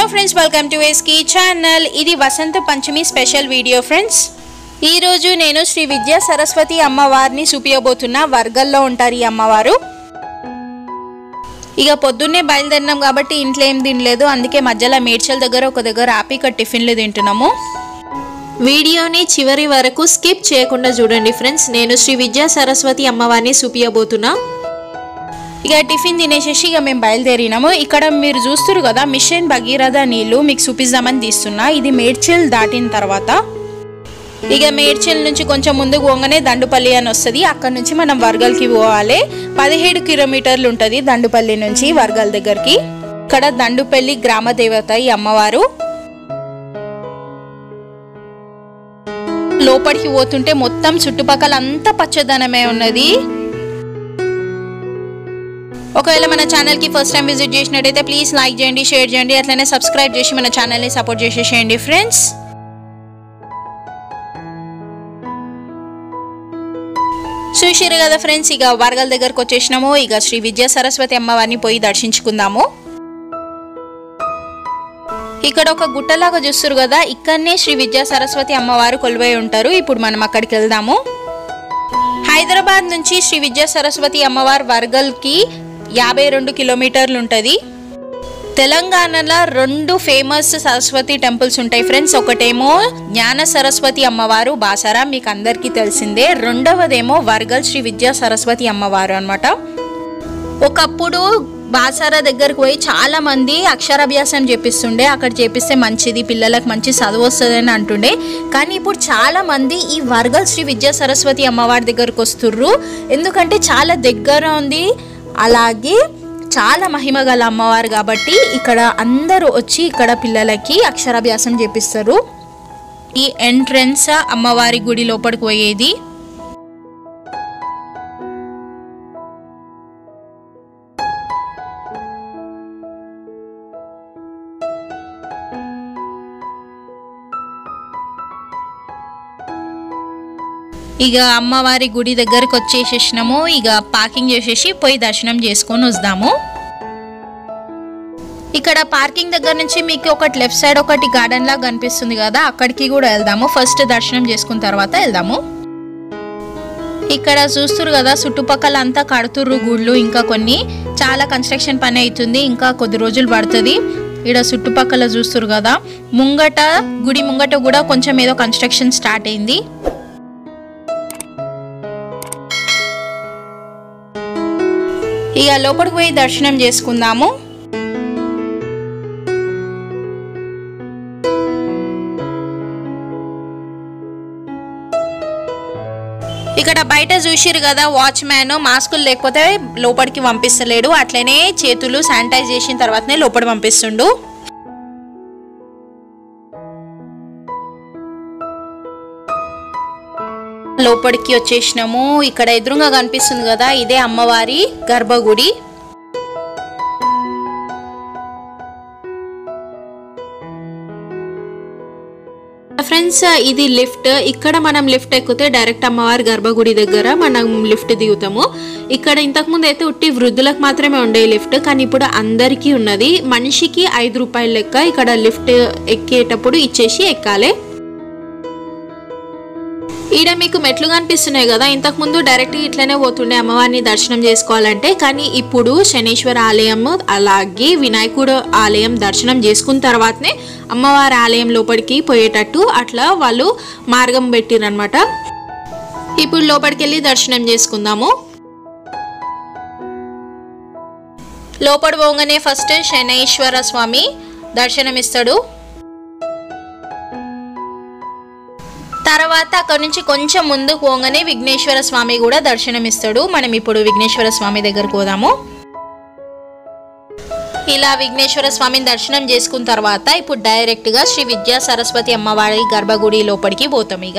friends welcome to ఎస్కి channel ఇది Vasantha Panchami special video friends ఈ రోజు నేను శ్రీ విద్యా సరస్వతి అమ్మవారిని చూపించబోతున్నా వర్గల్లో ఉంటారు ఈ అమ్మవారు ఇక పొద్దున్నే బయలుదేరినాం కాబట్టి ఇంట్లో ఏం తినలేదు అందుకే మధ్యలో మేడ్చల్ దగ్గర ఒక దగ్గర ఆపి ఇక్కడ టిఫిన్లు తింటున్నాము వీడియోని చివరి వరకు స్కిప్ చేయకుండా చూడండి ఫ్రెండ్స్ నేను శ్రీ విద్యా సరస్వతి అమ్మవారిని చూపించబోతున్నా ఇక టిఫిన్ తినేసేసి ఇక మేము బయలుదేరినాము ఇక్కడ మీరు చూస్తారు కదా మిషన్ భగీరథ నీళ్ళు మీకు చూపిద్దామని తీస్తున్నా ఇది మేడ్చల్ దాటిన తర్వాత ఇక మేడ్చల్ నుంచి కొంచెం ముందుకు పోగానే దండుపల్లి అని వస్తుంది అక్కడ నుంచి మనం వర్గల్కి పోవాలి పదిహేడు కిలోమీటర్లు ఉంటుంది దండుపల్లి నుంచి వర్గల్ దగ్గరికి ఇక్కడ దండుపల్లి గ్రామ దేవత ఈ అమ్మవారు లోపలికి పోతుంటే మొత్తం చుట్టుపక్కల అంతా పచ్చదనమే ఉన్నది ఒకవేళ మన ఛానల్కి ఫస్ట్ టైం విజిట్ చేసినట్టయితే ప్లీజ్ లైక్ చేయండి షేర్ చేయండి అట్లనే సబ్స్క్రైబ్ చేసి మన ఛానల్ని సపోర్ట్ చేసేసేయండి ఫ్రెండ్స్ చూసిరు కదా ఫ్రెండ్స్ ఇక వరగల్ దగ్గరకు వచ్చేసినాము ఇక శ్రీ విద్యా సరస్వతి అమ్మవారిని పోయి దర్శించుకుందాము ఇక్కడ ఒక గుట్టలాగా చూస్తారు కదా ఇక్కడనే శ్రీ విద్యా సరస్వతి అమ్మవారు కొలువై ఉంటారు ఇప్పుడు మనం అక్కడికి వెళ్దాము హైదరాబాద్ నుంచి శ్రీ విద్యా సరస్వతి అమ్మవారు వర్గల్కి యాభై రెండు కిలోమీటర్లు ఉంటుంది తెలంగాణలో రెండు ఫేమస్ సరస్వతి టెంపుల్స్ ఉంటాయి ఫ్రెండ్స్ ఒకటేమో జ్ఞాన సరస్వతి అమ్మవారు బాసరా మీకు అందరికీ తెలిసిందే రెండవదేమో వర్గల్ శ్రీ విద్యా సరస్వతి అమ్మవారు అన్నమాట ఒకప్పుడు బాసారా దగ్గరకు పోయి చాలా మంది అక్షరాభ్యాసం చేపిస్తుండే అక్కడ చేపిస్తే మంచిది పిల్లలకు మంచి చదువు వస్తుందని అంటుండే కానీ ఇప్పుడు చాలా మంది ఈ వర్గల్ శ్రీ విద్యా సరస్వతి అమ్మవారి దగ్గరకు వస్తుర్రు ఎందుకంటే చాలా దగ్గర ఉంది అలాగే చాలా మహిమ గల అమ్మవారు కాబట్టి ఇక్కడ అందరూ వచ్చి ఇక్కడ పిల్లలకి అక్షరాభ్యాసం చేపిస్తారు ఈ ఎంట్రన్స్ అమ్మవారి గుడి లోపలికి పోయేది ఇక అమ్మవారి గుడి దగ్గరకు వచ్చేసేసినాము ఇక పార్కింగ్ చేసేసి పోయి దర్శనం చేసుకొని వద్దాము ఇక్కడ పార్కింగ్ దగ్గర నుంచి మీకు ఒకటి లెఫ్ట్ సైడ్ ఒకటి గార్డెన్ లాగా కనిపిస్తుంది కదా అక్కడికి కూడా వెళ్దాము ఫస్ట్ దర్శనం చేసుకున్న తర్వాత వెళ్దాము ఇక్కడ చూస్తురు కదా చుట్టుపక్కల అంతా కడుతుర్రు గుళ్ళు ఇంకా కొన్ని చాలా కన్స్ట్రక్షన్ పని అవుతుంది ఇంకా కొద్ది రోజులు పడుతుంది ఇక్కడ చుట్టుపక్కల చూస్తురు కదా ముంగట గుడి ముంగట కూడా కొంచెం ఏదో కన్స్ట్రక్షన్ స్టార్ట్ అయింది ఇక లోపలికి పోయి దర్శనం చేసుకుందాము ఇక్కడ బయట చూసిరు కదా వాచ్మ్యాన్ మాస్కులు లేకపోతే లోపలికి పంపిస్తలేడు అట్లనే చేతులు శానిటైజ్ చేసిన తర్వాతనే లోపల పంపిస్తుండు లోపలికి వచ్చేసినాము ఇక్కడ ఎదురుగా కనిపిస్తుంది కదా ఇదే అమ్మవారి గర్భగుడి ఫ్రెండ్స్ ఇది లిఫ్ట్ ఇక్కడ మనం లిఫ్ట్ ఎక్కితే డైరెక్ట్ అమ్మవారి గర్భగుడి దగ్గర మనం లిఫ్ట్ దిగుతాము ఇక్కడ ఇంతకుముందు అయితే ఉట్టి వృద్ధులకు మాత్రమే ఉండే లిఫ్ట్ కానీ ఇప్పుడు అందరికీ ఉన్నది మనిషికి ఐదు రూపాయల లెక్క ఇక్కడ లిఫ్ట్ ఎక్కేటప్పుడు ఇచ్చేసి ఎక్కాలి ఈడ మీకు మెట్లు కనిపిస్తున్నాయి కదా ఇంతకుముందు డైరెక్ట్ ఇట్లనే పోతుండే అమ్మవారిని దర్శనం చేసుకోవాలంటే కానీ ఇప్పుడు శనీశ్వర ఆలయం అలాగే వినాయకుడు ఆలయం దర్శనం చేసుకున్న తర్వాతనే అమ్మవారి ఆలయం లోపలికి పోయేటట్టు అట్లా వాళ్ళు మార్గం పెట్టిరనమాట ఇప్పుడు లోపలికి వెళ్ళి దర్శనం చేసుకుందాము లోపల పోగానే ఫస్ట్ శనైశ్వర స్వామి దర్శనం ఇస్తాడు తర్వాత అక్కడ నుంచి కొంచెం ముందుకు పోగానే విఘ్నేశ్వర స్వామి కూడా దర్శనం ఇస్తాడు మనం ఇప్పుడు విఘ్నేశ్వర స్వామి దగ్గరకు పోదాము ఇలా విఘ్నేశ్వర స్వామిని దర్శనం చేసుకున్న తర్వాత ఇప్పుడు డైరెక్ట్గా శ్రీ విద్యా సరస్వతి అమ్మవారి గర్భగుడి లోపలికి పోతాం ఇక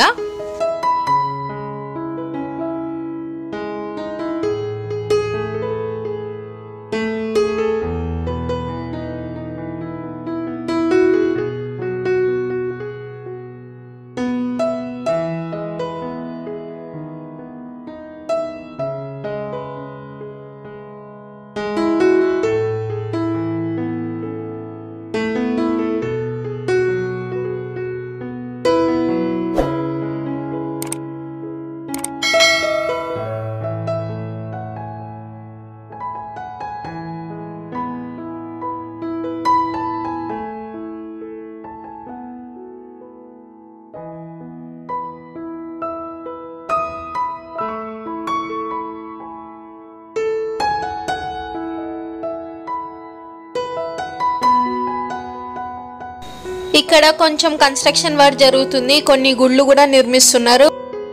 ఇక్కడ కొంచెం కన్స్ట్రక్షన్ వర్క్ జరుగుతుంది కొన్ని గుళ్ళు కూడా నిర్మిస్తున్నారు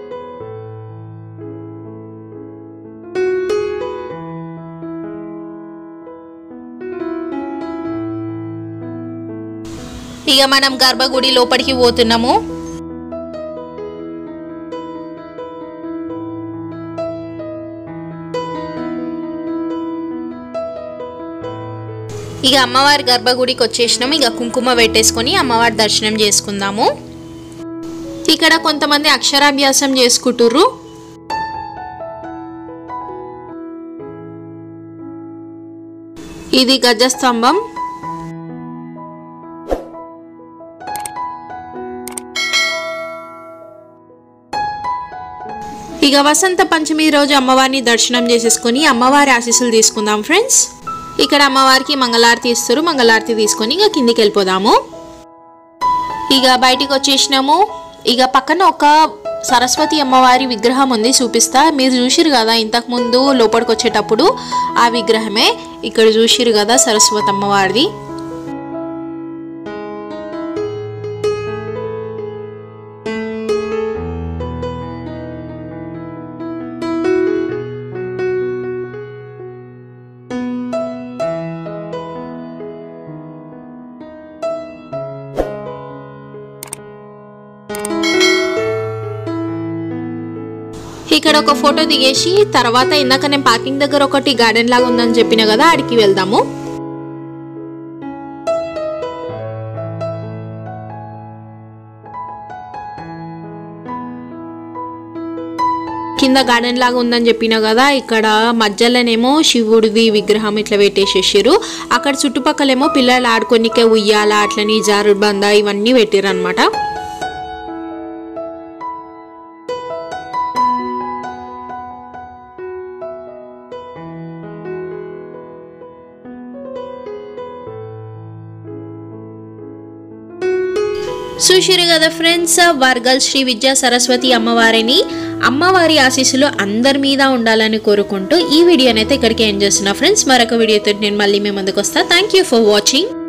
ఇక మనం గర్భగుడి లోపలికి పోతున్నాము ఇక అమ్మవారి గర్భగుడికి వచ్చేసినాం ఇక కుంకుమ పెట్టేసుకొని అమ్మవారి దర్శనం చేసుకుందాము ఇక్కడ కొంతమంది అక్షరాభ్యాసం చేసుకుంటుర్రు ఇది గజస్తంభం ఇక వసంత పంచమి రోజు అమ్మవారిని దర్శనం చేసేసుకొని అమ్మవారి ఆశీస్సులు తీసుకుందాం ఫ్రెండ్స్ ఇక్కడ అమ్మవారికి మంగళారతి ఇస్తారు మంగళారతి తీసుకొని ఇక కిందికి వెళ్ళిపోదాము ఇక బయటికి వచ్చేసినాము ఇక పక్కన ఒక సరస్వతి అమ్మవారి విగ్రహం ఉంది చూపిస్తా మీరు చూసిరు కదా ఇంతకు ముందు లోపలికి వచ్చేటప్పుడు ఆ విగ్రహమే ఇక్కడ చూసిరు కదా సరస్వతి అమ్మవారిది ఇక్కడ ఒక ఫోటో దిగేసి తర్వాత ఇందాక నేను పార్కింగ్ దగ్గర ఒకటి గార్డెన్ లాగా ఉందని చెప్పిన కదా ఆడికి వెళ్దాము కింద గార్డెన్ లాగా ఉందని చెప్పిన కదా ఇక్కడ మధ్యలోనేమో శివుడిది విగ్రహం ఇట్లా పెట్టేసేసారు అక్కడ చుట్టుపక్కలేమో పిల్లలు ఆడుకోనికే ఉయ్యాల అట్లని జారుడు బంద ఇవన్నీ పెట్టారు అనమాట చూసిరు కదా ఫ్రెండ్స్ వర్గల్ శ్రీ విద్యా సరస్వతి అమ్మవారిని అమ్మవారి ఆశీస్సులు అందరి మీద ఉండాలని కోరుకుంటూ ఈ వీడియోనైతే ఇక్కడికి ఎండ్ చేస్తున్నా ఫ్రెండ్స్ మరొక వీడియోతో నేను మళ్ళీ మీ ముందుకు వస్తా థ్యాంక్ యూ ఫర్ వాచింగ్